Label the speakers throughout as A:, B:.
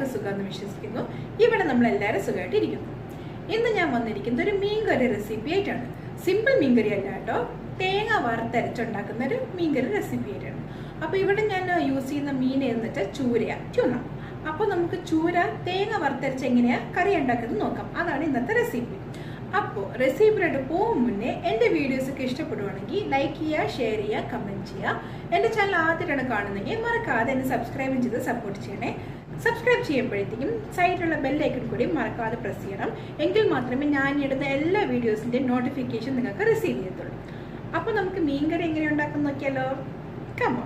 A: എല്ലാവർക്കും സുഖമെന്ന് വിശ്വസിക്കുന്നു ഇവിടെ നമ്മൾ എല്ലാവരും സുഖമായിട്ട് ഇരിക്കുന്നു ഇന്ന് ഞാൻ വന്നിരിക്കുന്നത് ഒരു മീൻകറി റെസിപ്പി ആയിട്ടാണ് സിമ്പിൾ മീൻകറി അല്ല കേട്ടോ തേങ്ങ വറുത്തരച്ചുണ്ടാക്കുന്ന ഒരു മീൻകറി റെസിപ്പി ആയിട്ടാണ് അപ്പോൾ ഇവിടെ ഞാൻ യൂസ് ചെയ്യുന്ന മീൻ എന്ന് വെച്ചാൽ ചൂരയാണ് ട്യൂണ അപ്പോൾ നമുക്ക് ചൂര തേങ്ങ വറുത്തരച്ച് എങ്ങനെയാണ് കറി ഉണ്ടാക്കുന്നത് നോക്കാം അതാണ് ഇന്നത്തെ റെസിപ്പി അപ്പോൾ റെസിപ്പിയിലോട്ട് പോകും മുന്നേ എൻ്റെ വീഡിയോസ് ഒക്കെ ഇഷ്ടപ്പെടുവാണെങ്കിൽ ലൈക്ക് ചെയ്യുക ഷെയർ ചെയ്യുക കമൻറ്റ് ചെയ്യുക എൻ്റെ ചാനൽ ആദ്യമായിട്ടാണ് കാണുന്നതെങ്കിൽ മറക്കാതെ എന്നെ സബ്സ്ക്രൈബ് ചെയ്ത് സപ്പോർട്ട് ചെയ്യണേ സബ്സ്ക്രൈബ് ചെയ്യുമ്പോഴത്തേക്കും സൈഡിലുള്ള ബെല്ലൈക്കൺ കൂടി മറക്കാതെ പ്രസ് ചെയ്യണം എങ്കിൽ മാത്രമേ ഞാൻ ഇടുന്ന എല്ലാ വീഡിയോസിൻ്റെയും നോട്ടിഫിക്കേഷൻ നിങ്ങൾക്ക് റിസീവ് ചെയ്യത്തുള്ളൂ അപ്പോൾ നമുക്ക് മീൻകറി എങ്ങനെ ഉണ്ടാക്കാൻ നോക്കിയാലോ കമോ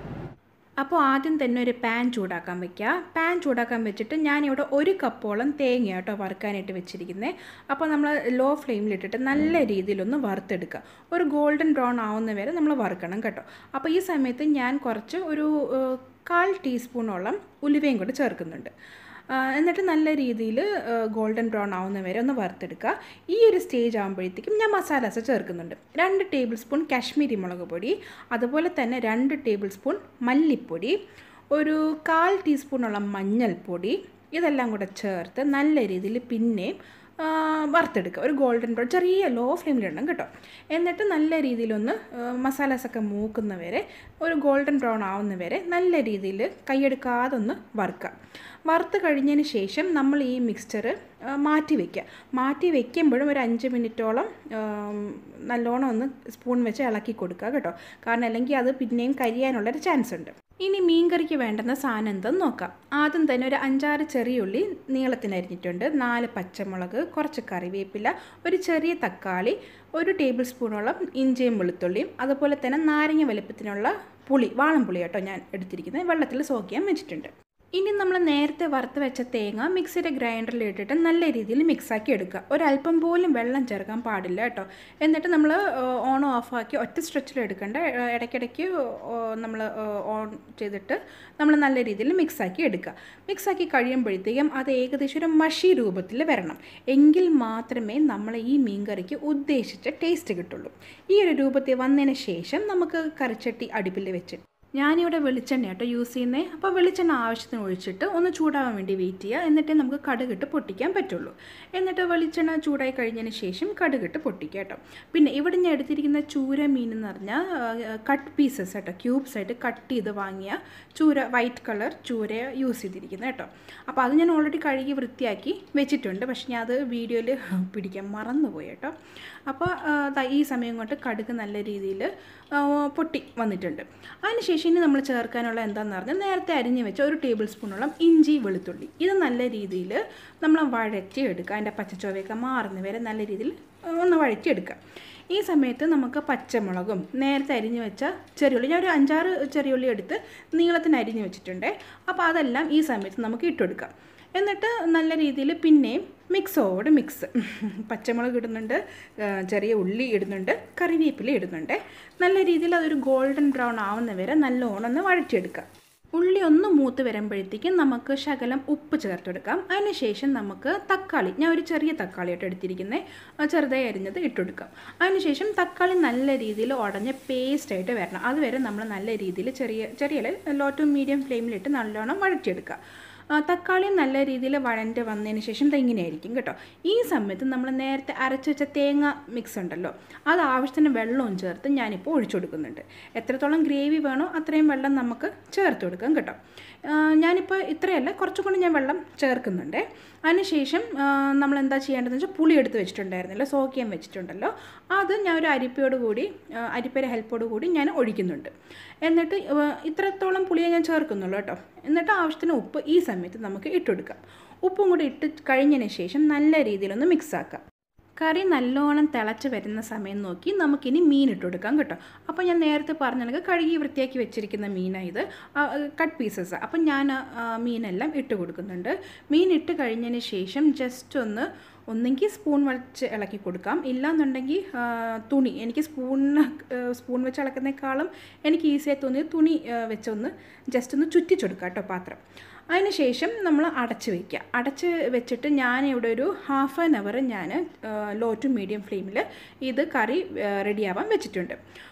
A: അപ്പോൾ ആദ്യം തന്നെ ഒരു പാൻ ചൂടാക്കാൻ വെക്കുക പാൻ ചൂടാക്കാൻ വെച്ചിട്ട് ഞാനിവിടെ ഒരു കപ്പോളം തേങ്ങ കേട്ടോ വറുക്കാനായിട്ട് വെച്ചിരിക്കുന്നത് അപ്പോൾ നമ്മൾ ലോ ഫ്ലെയിമിലിട്ടിട്ട് നല്ല രീതിയിലൊന്ന് വറുത്തെടുക്കുക ഒരു ഗോൾഡൻ ബ്രൗൺ ആവുന്ന വരെ നമ്മൾ വറുക്കണം കേട്ടോ അപ്പോൾ ഈ സമയത്ത് ഞാൻ കുറച്ച് ഒരു ഏഹ്, കാൽ ടീസ്പൂണോളം ഉലുവയും കൂടെ ചേർക്കുന്നുണ്ട് ആ, എന്നിട്ട് നല്ല രീതിയിൽ ഗോൾഡൻ ബ്രൗൺ ആവുന്ന വരെ ഒന്ന് വറുത്തെടുക്കുക ഈ ഒരു സ്റ്റേജ് ആകുമ്പോഴത്തേക്കും ഞാൻ മസാലാസ് ചേർക്കുന്നുണ്ട് രണ്ട് ടേബിൾ സ്പൂൺ കാശ്മീരി മുളക് പൊടി അതുപോലെ തന്നെ രണ്ട് ടേബിൾ സ്പൂൺ മല്ലിപ്പൊടി ഒരു കാൽ ടീസ്പൂണോളം മഞ്ഞൾപ്പൊടി ഇതെല്ലാം കൂടെ ചേർത്ത് നല്ല രീതിയിൽ പിന്നെയും ആ, വറുത്തെടുക്കുക ഒരു ഗോൾഡൻ ബ്രൗൺ ചെറിയ ലോ ഫ്ലെയിമിലിടണം കേട്ടോ എന്നിട്ട് നല്ല രീതിയിലൊന്ന് മസാലാസൊക്കെ മൂക്കുന്ന വരെ ഒരു ഗോൾഡൻ ബ്രൗൺ ആവുന്ന വരെ നല്ല രീതിയിൽ കൈയെടുക്കാതെ ഒന്ന് വറുക്കുക വറുത്ത് കഴിഞ്ഞതിന് ശേഷം നമ്മൾ ഈ മിക്സ്ചർ മാറ്റി വയ്ക്കുക മാറ്റി വയ്ക്കുമ്പോഴും ഒരു അഞ്ച് മിനിറ്റോളം ആം, നല്ലോണം ഒന്ന് സ്പൂൺ വെച്ച് ഇളക്കി കൊടുക്കുക കേട്ടോ കാരണം അല്ലെങ്കിൽ അത് പിന്നെയും കരിയാനുള്ളൊരു ചാൻസ് ഉണ്ട് ഇനി മീൻകറിക്ക് വേണ്ടുന്ന സാധനം എന്തെന്ന് നോക്കാം ആദ്യം തന്നെ ഒരു അഞ്ചാറ് ചെറിയുള്ളി നീളത്തിനരിഞ്ഞിട്ടുണ്ട് നാല് പച്ചമുളക് കുറച്ച് കറിവേപ്പില ഒരു ചെറിയ തക്കാളി ഒരു ടേബിൾ സ്പൂണോളം ഇഞ്ചിയും വെളുത്തുള്ളിയും അതുപോലെ തന്നെ നാരങ്ങ വലുപ്പത്തിനുള്ള പുളി വാളംപുളി കേട്ടോ ഞാൻ എടുത്തിരിക്കുന്നത് വെള്ളത്തിൽ സോക്ക് ചെയ്യാൻ വെച്ചിട്ടുണ്ട് ഇനി നമ്മൾ നേരത്തെ വറുത്ത് വെച്ച തേങ്ങ മിക്സിയുടെ ഗ്രൈൻഡറിൽ ഇട്ടിട്ട് നല്ല രീതിയിൽ മിക്സാക്കി എടുക്കുക ഒരല്പം പോലും വെള്ളം ചേർക്കാൻ പാടില്ല കേട്ടോ എന്നിട്ട് നമ്മൾ ഓൺ ഓഫ് ആക്കി ഒറ്റ സ്ട്രെച്ചിൽ എടുക്കേണ്ട ഏഹ് ഇടയ്ക്കിടയ്ക്ക് നമ്മൾ ഓൺ ചെയ്തിട്ട് നമ്മൾ നല്ല രീതിയിൽ മിക്സാക്കി എടുക്കുക മിക്സാക്കി കഴിയുമ്പോഴത്തേക്കും അത് ഏകദേശം ഒരു മഷി രൂപത്തിൽ വരണം എങ്കിൽ മാത്രമേ നമ്മൾ ഈ മീൻകറിക്ക് ഉദ്ദേശിച്ച ടേസ്റ്റ് കിട്ടുള്ളൂ ഈ ഒരു രൂപത്തിൽ വന്നതിന് ശേഷം നമുക്ക് കറിച്ചട്ടി അടുപ്പിൽ വെച്ച് ഞാനിവിടെ വെളിച്ചെണ്ണ കേട്ടോ യൂസ് ചെയ്യുന്നത് അപ്പോൾ വെളിച്ചെണ്ണ ആവശ്യത്തിന് ഒഴിച്ചിട്ട് ഒന്ന് ചൂടാവാൻ വേണ്ടി വെയിറ്റ് ചെയ്യുക എന്നിട്ടേ നമുക്ക് കടുകിട്ട് പൊട്ടിക്കാൻ പറ്റുള്ളൂ എന്നിട്ട് വെളിച്ചെണ്ണ ചൂടായി കഴിഞ്ഞതിന് ശേഷം കടുകിട്ട് പൊട്ടിക്കുക കേട്ടോ പിന്നെ ഇവിടെ ഞാൻ എടുത്തിരിക്കുന്ന ചൂര മീൻ എന്ന് പറഞ്ഞാൽ കട്ട് പീസസ് കേട്ടോ ക്യൂബ്സ് ആയിട്ട് കട്ട് ചെയ്ത് വാങ്ങിയ ചൂര വൈറ്റ് കളർ ചൂര യൂസ് ചെയ്തിരിക്കുന്നത് കേട്ടോ അപ്പോൾ അത് ഞാൻ ഓൾറെഡി കഴുകി വൃത്തിയാക്കി വെച്ചിട്ടുണ്ട് പക്ഷെ ഞാൻ അത് വീഡിയോയിൽ പിടിക്കാൻ മറന്നുപോയി കേട്ടോ അപ്പോൾ ആ, ദാ ഈ സമയം കൊണ്ട് കടുക് നല്ല രീതിയിൽ പൊട്ടി വന്നിട്ടുണ്ട് അതിനുശേഷം ഇനി നമ്മൾ ചേർക്കാനുള്ള എന്താണെന്ന് പറഞ്ഞാൽ നേരത്തെ അരിഞ്ഞ് വെച്ച ഒരു ടേബിൾ സ്പൂണോളം ഇഞ്ചി വെളുത്തുള്ളി ഇത് നല്ല രീതിയിൽ നമ്മൾ വഴറ്റിയെടുക്കുക അതിൻ്റെ പച്ചച്ചോവയൊക്കെ മാറുന്ന വരെ നല്ല രീതിയിൽ ഒന്ന് വഴറ്റിയെടുക്കുക ഈ സമയത്ത് നമുക്ക് പച്ചമുളകും നേരത്തെ അരിഞ്ഞ് വെച്ച ചെറിയുള്ളി ഞാൻ ഒരു അഞ്ചാറ് ചെറിയുള്ളി എടുത്ത് നീളത്തിന് അരിഞ്ഞ് വെച്ചിട്ടുണ്ട് അപ്പോൾ അതെല്ലാം ഈ സമയത്ത് നമുക്ക് ഇട്ടുകൊടുക്കാം എന്നിട്ട് നല്ല രീതിയിൽ പിന്നെയും മിക്സോട് മിക്സ് പച്ചമുളക് ഇടുന്നുണ്ട് ആ, ചെറിയ ഉള്ളി ഇടുന്നുണ്ട് കറിവേപ്പില ഇടുന്നുണ്ട് നല്ല രീതിയിൽ അതൊരു ഗോൾഡൻ ബ്രൗൺ ആവുന്ന വരെ നല്ലോണം ഒന്ന് വഴറ്റിയെടുക്കുക ഉള്ളി ഒന്ന് മൂത്ത് വരുമ്പോഴത്തേക്കും നമുക്ക് ശകലം ഉപ്പ് ചേർത്തെടുക്കാം അതിനുശേഷം നമുക്ക് തക്കാളി ഞാൻ ഒരു ചെറിയ തക്കാളി ആയിട്ട് എടുത്തിരിക്കുന്നത് ചെറുതായി അരിഞ്ഞത് ഇട്ടുകൊടുക്കാം അതിനുശേഷം തക്കാളി നല്ല രീതിയിൽ ഉടഞ്ഞ പേസ്റ്റായിട്ട് വരണം അതുവരെ നമ്മൾ നല്ല രീതിയിൽ ചെറിയ ചെറിയ ലോ ടു മീഡിയം ഫ്ലെയിമിലിട്ട് നല്ലോണം വഴറ്റിയെടുക്കുക ആ, തക്കാളി നല്ല രീതിയിൽ വഴണ്ട് വന്നതിന് ശേഷം ഇത് ഇങ്ങനെയായിരിക്കും കേട്ടോ ഈ സമയത്ത് നമ്മൾ നേരത്തെ അരച്ച് വെച്ച തേങ്ങ മിക്സ് ഉണ്ടല്ലോ അത് ആവശ്യത്തിന് വെള്ളവും ചേർത്ത് ഞാനിപ്പോൾ ഒഴിച്ചു കൊടുക്കുന്നുണ്ട് എത്രത്തോളം ഗ്രേവി വേണോ അത്രയും വെള്ളം നമുക്ക് ചേർത്ത് കൊടുക്കാം കേട്ടോ ആ, ഞാനിപ്പോൾ ഇത്രയല്ല കുറച്ചും കൂടി ഞാൻ വെള്ളം ചേർക്കുന്നുണ്ട് അതിനുശേഷം ആ, നമ്മൾ എന്താ ചെയ്യേണ്ടതെന്ന് വെച്ചാൽ പുളി എടുത്ത് വെച്ചിട്ടുണ്ടായിരുന്നല്ലോ സോക്ക് ചെയ്യാൻ വെച്ചിട്ടുണ്ടല്ലോ അത് ഞാൻ ഒരു അരിപ്പയോട് കൂടി ആ, അരിപ്പയുടെ ഹെൽപ്പോട് കൂടി ഞാൻ ഒഴിക്കുന്നുണ്ട് എന്നിട്ട് ആ, ഇത്രത്തോളം പുളിയെ ഞാൻ ചേർക്കുന്നുള്ളൂ കേട്ടോ എന്നിട്ട് ആവശ്യത്തിന് ഉപ്പ് ഈ സമയത്ത് നമുക്ക് ഇട്ടുകൊടുക്കാം ഉപ്പും കൂടി ഇട്ട് കഴിഞ്ഞതിന് ശേഷം നല്ല രീതിയിലൊന്ന് മിക്സ് ആക്കാം കറി നല്ലോണം തിളച്ച് വരുന്ന സമയം നോക്കി നമുക്കിനി മീൻ ഇട്ട് കൊടുക്കാം കേട്ടോ അപ്പോൾ ഞാൻ നേരത്തെ പറഞ്ഞ കഴുകി വൃത്തിയാക്കി വെച്ചിരിക്കുന്ന മീനാണ് ഇത് കട്ട് പീസസ് അപ്പം ഞാൻ ആ, മീനെല്ലാം ഇട്ട് കൊടുക്കുന്നുണ്ട് മീൻ ഇട്ട് കഴിഞ്ഞതിന് ശേഷം ജസ്റ്റ് ഒന്ന് ഒന്നെങ്കിൽ സ്പൂൺ വെച്ച് ഇളക്കി കൊടുക്കാം ഇല്ലാന്നുണ്ടെങ്കിൽ ആ, തുണി എനിക്ക് സ്പൂണിന് സ്പൂൺ വെച്ച് ഇളക്കുന്നേക്കാളും എനിക്ക് ഈസിയായി തോന്നിയത് തുണി ആ, വെച്ചൊന്ന് ജസ്റ്റ് ഒന്ന് ചുറ്റിച്ചെടുക്കാം കേട്ടോ പാത്രം അതിനുശേഷം നമ്മൾ അടച്ച് വയ്ക്കുക അടച്ച് വെച്ചിട്ട് ഞാൻ ഇവിടെ ഒരു ഹാഫ് ആൻ അവർ ഞാൻ ലോ ടു മീഡിയം ഫ്ലെയിമിൽ ഇത് കറി റെഡിയാവാൻ വെച്ചിട്ടുണ്ട്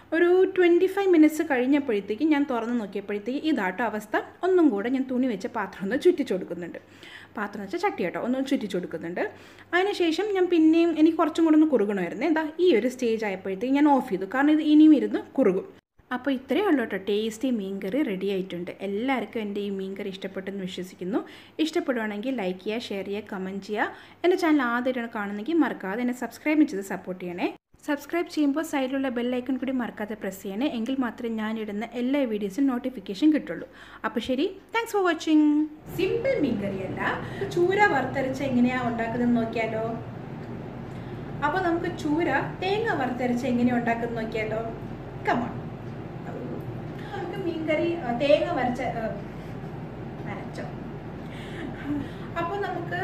A: ഒരു ട്വൻറ്റി ഫൈവ് മിനിറ്റ്സ് കഴിഞ്ഞപ്പോഴത്തേക്ക് ഞാൻ തുറന്ന് നോക്കിയപ്പോഴത്തേക്ക് ഇതാട്ടോ അവസ്ഥ ഒന്നും കൂടെ ഞാൻ തുണി വെച്ച പാത്രം ഒന്ന് ചുറ്റിച്ചു കൊടുക്കുന്നുണ്ട് പാത്രം വെച്ച ചട്ടി കേട്ടോ ഒന്ന് ചുറ്റിച്ചു കൊടുക്കുന്നുണ്ട് അതിനുശേഷം ഞാൻ പിന്നെയും എനിക്ക് കുറച്ചും കൂടെ ഒന്ന് കുറുകണമായിരുന്നു എന്താ ഈ ഒരു സ്റ്റേജ് ആയപ്പോഴത്തേക്ക് ഞാൻ ഓഫ് ചെയ്തു കാരണം ഇത് ഇനിയും ഇരുന്ന് കുറുകും അപ്പോൾ ഇത്രയേ ഉള്ളൂ കേട്ടോ ടേസ്റ്റി മീൻകറി റെഡി ആയിട്ടുണ്ട് എല്ലാവർക്കും എൻ്റെ ഈ മീൻകറി ഇഷ്ടപ്പെട്ടെന്ന് വിശ്വസിക്കുന്നു ഇഷ്ടപ്പെടുവാണെങ്കിൽ ലൈക്ക് ചെയ്യുക ഷെയർ ചെയ്യുക കമൻറ്റ് ചെയ്യുക എൻ്റെ ചാനൽ ആദ്യമായിട്ടാണ് കാണുന്നെങ്കിൽ മറക്കാതെ എന്നെ സബ്സ്ക്രൈബ് ചെയ്ത് സപ്പോർട്ട് ചെയ്യണേ സബ്സ്ക്രൈബ് ചെയ്യുമ്പോൾ സൈഡിലുള്ള ബെല്ലൈക്കൺ കൂടി മറക്കാതെ പ്രസ് ചെയ്യണേ എങ്കിൽ മാത്രമേ ഞാൻ ഇടുന്ന എല്ലാ വീഡിയോസും നോട്ടിഫിക്കേഷൻ കിട്ടുള്ളൂ അപ്പോൾ ശരി താങ്ക്സ് ഫോർ വാച്ചിങ് സിമ്പിൾ മീൻകറി അല്ല ചൂര വറുത്തരച്ച് എങ്ങനെയാണ് ഉണ്ടാക്കുന്നത് നോക്കിയാലോ അപ്പോൾ നമുക്ക് ചൂര തേങ്ങ വറുത്തരച്ച് എങ്ങനെയാണ് ഉണ്ടാക്കുന്നത് നോക്കിയാലോ കമോൺ നമുക്ക് മീൻകറി ആ, തേങ്ങ വരച്ച ആ, അരച്ചോ അപ്പോൾ നമുക്ക്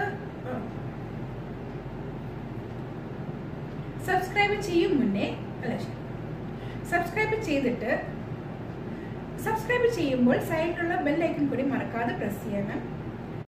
A: സബ്സ്ക്രൈബ് ചെയ്യും മുന്നേ അല്ല ശരി സബ്സ്ക്രൈബ് ചെയ്തിട്ട് സബ്സ്ക്രൈബ് ചെയ്യുമ്പോൾ സൈഡിലുള്ള ബെല്ലൈക്കൺ കൂടി മറക്കാതെ പ്രസ് ചെയ്യണം